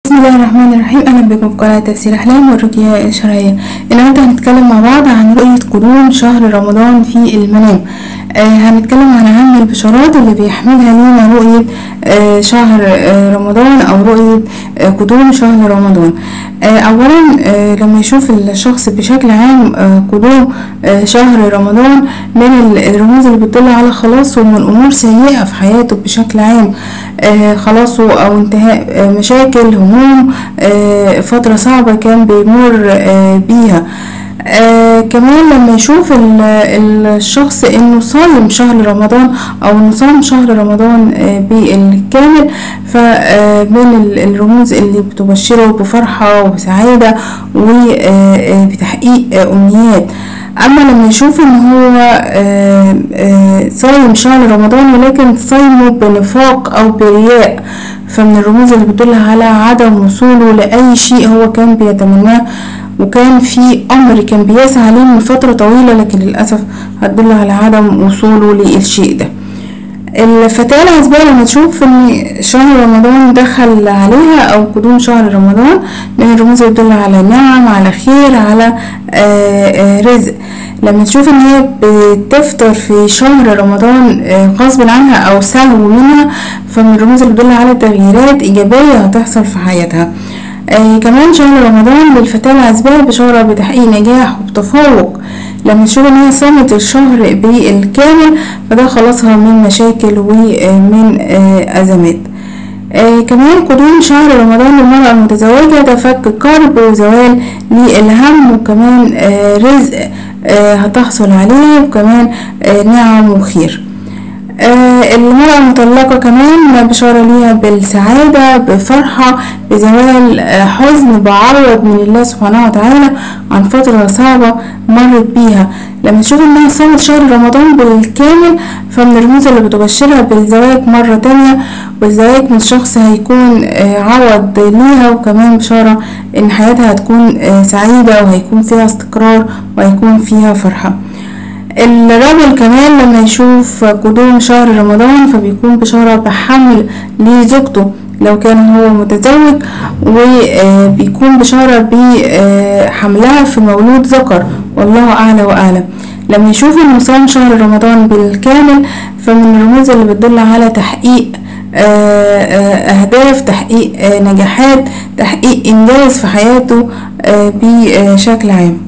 بسم الله الرحمن الرحيم اهلا بكم في قناه تفسير احلام والرؤيا الشرعيه النهارده هنتكلم مع بعض عن رؤيه قدوم شهر رمضان في المنام آه هنتكلم عن اهم البشارات اللي بيحملها لينا رؤيه آه شهر آه رمضان او رؤيه آه قدوم شهر رمضان آه اولا آه لما يشوف الشخص بشكل عام آه قدوم آه شهر رمضان من الرموز اللي بتدل على خلاصه من امور سيئه في حياته بشكل عام آه خلاصه او انتهاء آه مشاكل هموم آه فترة صعبة كان بيمر آه بيها آه كمان لما يشوف الشخص انه صايم شهر رمضان او انه صام شهر رمضان آه بالكامل فمن الرموز اللي بتبشره بفرحة وسعادة وبتحقيق آه امنيات اما لما يشوف ان هو صايم شهر رمضان ولكن صايمه بنفاق او برياء فمن الرموز اللي بتدل على عدم وصوله لاي شيء هو كان بيتمناه وكان في امر كان بيسعى عليه من فتره طويله لكن للاسف هتدل على عدم وصوله للشيء ده الفتاة العزباء لما تشوف ان شهر رمضان دخل عليها او قدوم شهر رمضان من الرموز اللي بتدل على نعم على خير على آآ آآ رزق لما تشوف ان هي بتفطر في شهر رمضان غصب عنها او سهو منها فمن الرموز اللي بتدل على تغييرات ايجابية هتحصل في حياتها آه كمان شهر رمضان للفتاة العزباء بشارة بتحقيق نجاح وبتفوق لما تشوف ان هي صامت الشهر بالكامل فده خلاصها من مشاكل ومن آه ازمات آه كمان قدوم شهر رمضان للمرأة المتزوجة ده فك كرب وزوال للهم وكمان آه رزق آه هتحصل عليه وكمان آه نعم وخير آه المرأة المطلقة كمان بشارة ليها بالسعادة بفرحة بزوال آه حزن بعوض من الله سبحانه وتعالى عن فترة صعبة مرت بيها لما تشوف انها صامت شهر رمضان بالكامل فمن الرموز اللي بتبشرها بالزواج مرة تانية والزواج من شخص هيكون آه عوض ليها وكمان بشارة ان حياتها هتكون سعيدة وهيكون فيها استقرار وهيكون فيها فرحة الرجل كمان لما يشوف قدوم شهر رمضان فبيكون بشارة بحمل لزوجته لو كان هو متزوج وبيكون بشارة بحملها في مولود ذكر والله أعلى وأعلم لما يشوف انه صام شهر رمضان بالكامل فمن الرموز اللي بتدل على تحقيق أهداف تحقيق نجاحات تحقيق إنجاز في حياته بشكل عام